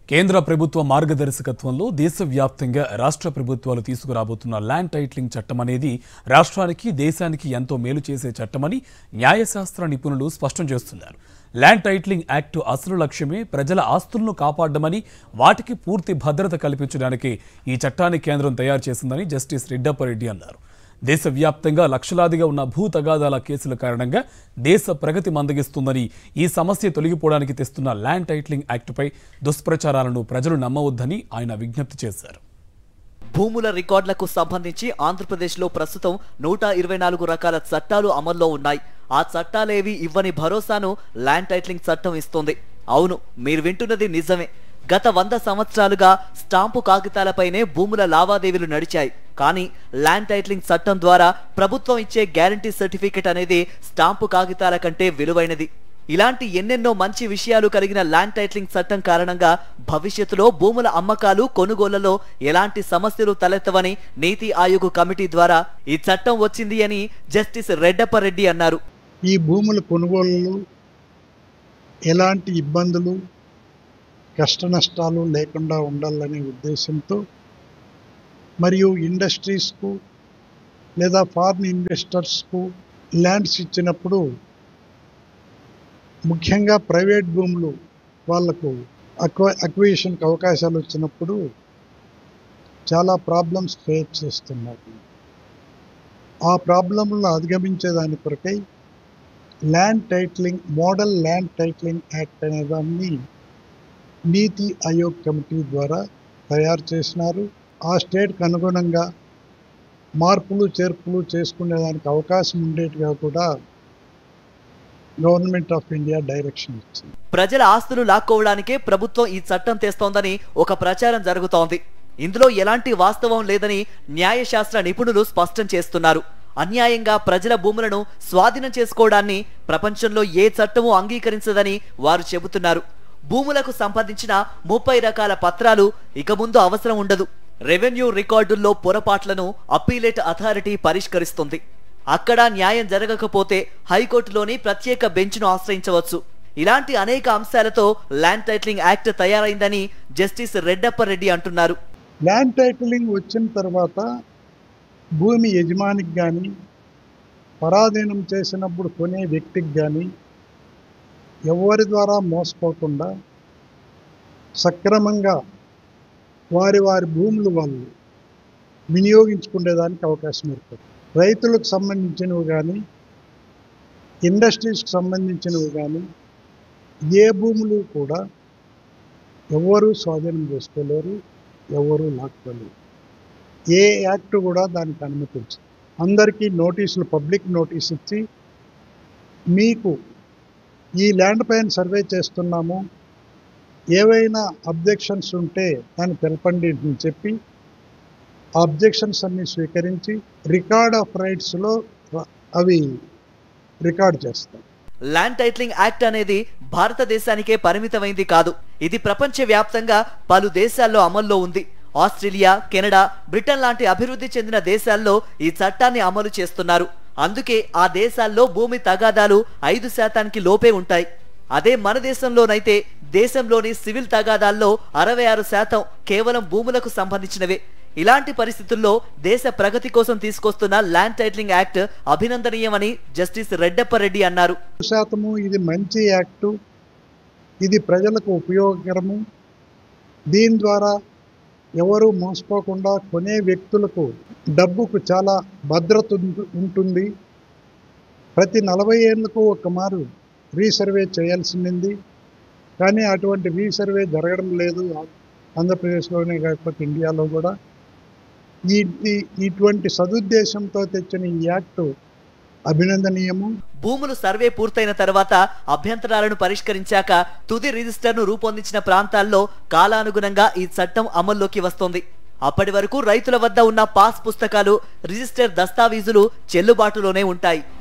కేంద్ర ప్రభుత్వ మార్గదర్శకత్వంలో దేశవ్యాప్తంగా రాష్ట్ర ప్రభుత్వాలు తీసుకురాబోతున్న ల్యాండ్ టైటిలింగ్ చట్టం అనేది రాష్ట్రానికి దేశానికి ఎంతో మేలు చేసే చట్టమని న్యాయశాస్త్ర నిపుణులు స్పష్టం చేస్తున్నారు ల్యాండ్ టైటిలింగ్ యాక్ట్ అసలు లక్ష్యమే ప్రజల ఆస్తులను కాపాడమని వాటికి పూర్తి భద్రత కల్పించడానికి ఈ చట్టాన్ని కేంద్రం తయారు చేసిందని జస్టిస్ రెడ్డప్పరెడ్డి అన్నారు దేశవ్యాప్తంగా లక్షలాదిగా ఉన్న భూ తగాదాల కేసుల కారణంగా దేశ ప్రగతి మందగిస్తుందని ఈ సమస్య తొలగిపోవడానికి తెస్తున్న ల్యాండ్ టైటిలింగ్ యాక్టుపై దుష్ప్రచారాలను ప్రజలు నమ్మవద్దని ఆయన విజ్ఞప్తి చేశారు భూముల రికార్డులకు సంబంధించి ఆంధ్రప్రదేశ్లో ప్రస్తుతం నూట ఇరవై నాలుగు రకాల చట్టాలు అమల్లో ఉన్నాయి ఆ చట్టాలేవి ఇవ్వని భరోసాను ల్యాండ్ టైటిలింగ్ చట్టం ఇస్తుంది అవును మీరు వింటున్నది నిజమే గత వంద సంవత్సరాలుగా స్టాంపు కాగితాలపైనే భూముల లావాదేవీలు నడిచాయి కానీ ల్యాండ్ టైటిలింగ్ చట్టం ద్వారా ప్రభుత్వం ఇచ్చే గ్యారంటీ సర్టిఫికెట్ అనేది స్టాంపు కాగితాల కంటే విలువైనది ఇలాంటి ఎన్నెన్నో మంచి విషయాలు కలిగిన ల్యాండ్ టైటిలింగ్ చట్టం కారణంగా భవిష్యత్తులో భూముల అమ్మకాలు కొనుగోళ్లలో ఎలాంటి సమస్యలు తలెత్తవని నీతి ఆయోగ్ కమిటీ ద్వారా ఈ చట్టం వచ్చింది అని జస్టిస్ రెడ్డప్పరెడ్డి అన్నారు ఈ భూముల కొనుగోళ్ళు ఎలాంటి ఇబ్బందులు కష్ట నష్టాలు లేకుండా ఉండాలనే ఉద్దేశంతో మరియు ఇండస్ట్రీస్కు లేదా ఫారిన్ ఇన్వెస్టర్స్కు ల్యాండ్స్ ఇచ్చినప్పుడు ముఖ్యంగా ప్రైవేట్ భూములు వాళ్లకు అక్వ అక్విజిషన్కి అవకాశాలు వచ్చినప్పుడు చాలా ప్రాబ్లమ్స్ ఫేస్ చేస్తున్నారు ఆ ప్రాబ్లంలను అధిగమించేదాని కొరకై land titling model land titling act అనే దాన్ని నీతి ఆయోగ్ కమిటీ ద్వారా తయారు చేసినారు ఆ స్టేట్కి అనుగుణంగా మార్పులు చేర్పులు చేసుకునేదానికి అవకాశం ఉండేట్టుగా కూడా గవర్నమెంట్ ఆఫ్ ఇండియా డైరెక్షన్ ఇచ్చింది ప్రజల ఆస్తులు లాక్కోవడానికే ప్రభుత్వం ఈ చట్టం తెస్తోందని ఒక ప్రచారం జరుగుతోంది ఇందులో ఎలాంటి వాస్తవం లేదని న్యాయశాస్త్ర నిపుణులు స్పష్టం చేస్తున్నారు అన్యాయంగా ప్రజల భూములను స్వాధీనం చేసుకోవడాన్ని ప్రపంచంలో ఏ చట్టము అంగీకరించదని వారు చెబుతున్నారు భూములకు సంబంధించిన ముప్పై రకాల పత్రాలు ఇక ముందు అవసరం ఉండదు రెవెన్యూ రికార్డుల్లో పొరపాట్లను అప్పీలేట్ అథారిటీ పరిష్కరిస్తుంది అక్కడ న్యాయం జరగకపోతే హైకోర్టులోని ప్రత్యేక బెంచ్ను ఆశ్రయించవచ్చు ఇలాంటి అనేక అంశాలతో ల్యాండ్ టైటిలింగ్ యాక్ట్ తయారైందని జస్టిస్ రెడ్డప్పరెడ్డి అంటున్నారు ల్యాండ్ టైటిలింగ్ వచ్చిన తర్వాత భూమి యజమానికి కానీ పరాధీనం చేసినప్పుడు కొనే వ్యక్తికి కానీ ఎవరి ద్వారా మోసపోకుండా సక్రమంగా వారి వారి భూములు వాళ్ళు వినియోగించుకునేదానికి అవకాశం ఏర్పడుతుంది రైతులకు సంబంధించినవి కానీ ఇండస్ట్రీస్కి సంబంధించినవి కానీ ఏ భూములు కూడా ఎవరు స్వాధీనం చేసుకోలేరు ఎవరు లాక్కోలేరు ఏ యాక్ట్ కూడా దానికి అనుమతించదు అందరికీ నోటీసులు పబ్లిక్ నోటీస్ ఇచ్చి మీకు ఈ ల్యాండ్ పైన సర్వే చేస్తున్నాము ఏవైనా అబ్జెక్షన్స్ ఉంటే దాన్ని తెలపండి అని చెప్పి ఆ అబ్జెక్షన్స్ అన్ని స్వీకరించి రికార్డ్ ఆఫ్ రైట్స్లో అవి రికార్డ్ చేస్తాం ల్యాండ్ టైటిలింగ్ యాక్ట్ అనేది భారతదేశానికే పరిమితమైంది కాదు ఇది ప్రపంచ వ్యాప్తంగా పలు దేశాల్లో అమల్లో ఉంది ఆస్ట్రేలియా కెనడా బ్రిటన్ లాంటి అభివృద్ధి చెందిన దేశాల్లో ఈ చట్టాన్ని అమలు చేస్తున్నారు అందుకే ఆ దేశాల్లో భూమి తగాదాలు ఐదు శాతానికి లోపే ఉంటాయి అదే మన దేశంలోనైతే దేశంలోని సివిల్ తగాదాల్లో అరవై ఆరు శాతం కేవలం భూములకు సంబంధించినవే ఇలాంటి పరిస్థితుల్లో దేశ ప్రగతి కోసం తీసుకొస్తున్న ల్యాండ్ టైటిలింగ్ యాక్ట్ అభినందనీయమని జస్టిస్ రెడ్డప్పరెడ్డి అన్నారు శాతము ఇది మంచి యాక్టు ఇది ప్రజలకు ఉపయోగకరము దీని ద్వారా ఎవరు మోసపోకుండా కొనే వ్యక్తులకు డబ్బుకు చాలా భద్రత ఉంటు- ఉంటుంది ప్రతి నలభై ఏళ్ళకు ఒక మారు రీసర్వే చేయాల్సింది కానీ అటువంటి రీసర్వే జరగడం లేదు ఆంధ్రప్రదేశ్లోనే కాకపోతే ఇండియాలో కూడా ఈ ఈ- ఇటువంటి సదుద్దేశంతో తెచ్చిన ఈ యాక్టు అభినందనీయము భూములు సర్వే పూర్తయిన తర్వాత అభ్యంతరాలను పరిష్కరించాక తుది రిజిస్టర్ను రూపొందించిన ప్రాంతాల్లో కాలానుగుణంగా ఈ చట్టం అమల్లోకి వస్తోంది అప్పటి వరకు రైతుల వద్ద ఉన్న పాస్ పుస్తకాలు రిజిస్టర్ దస్తావీజులు చెల్లుబాటులోనే ఉంటాయి